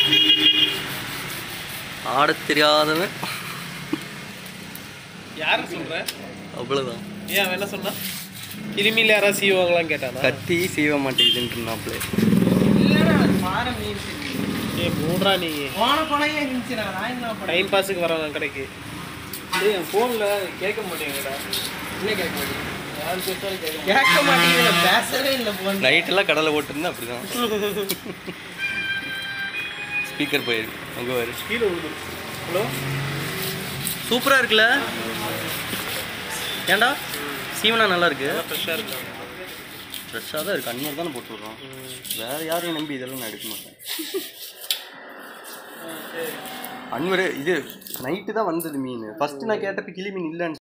ஆடத் தெரியாதவன் யாரு சொல்ற அவ்வளோதான் ஏன் அவன் என்ன சொன்னா கிருமியில் யாராவது சீவாங்களான்னு கேட்டானா கத்தி சீவ மாட்டேங்குதுன்னு இருந்தாப்புல ஏ மூன்றா நீ போன போனையே இருந்துச்சுடா நான் என்ன பண்ணேன் டைம் பாஸுக்கு வரவன் கடைக்கு டேய் என் ஃபோனில் கேட்க மாட்டேங்குடா என்ன கேட்க மாட்டேங்குது யார் பேசாலும் கேட்க கேட்க மாட்டேங்குது பேசவே இல்லை ஃபோன் நைட்டெல்லாம் கடலை போட்டுருந்தா அப்படிதான் ஸ்பீக்கர் போயிருக்கு அங்கே வரு கீழே விழுந்துரு ஹலோ சூப்பராக இருக்குல்ல ஏன்டா சீவனா நல்லா இருக்கு ஃப்ரெஷ்ஷாக இருக்கு ஃப்ரெஷ்ஷாக தான் இருக்கு அன்மாரி தானே போட்டு விட்றோம் வேற யாரையும் நம்பி இதெல்லாம் நான் எடுக்க மாட்டேன் அன்வர் இது நைட்டு தான் வந்தது மீன் ஃபர்ஸ்ட் நான் கேட்டப்ப கிளி மீன் இல்லைன்னு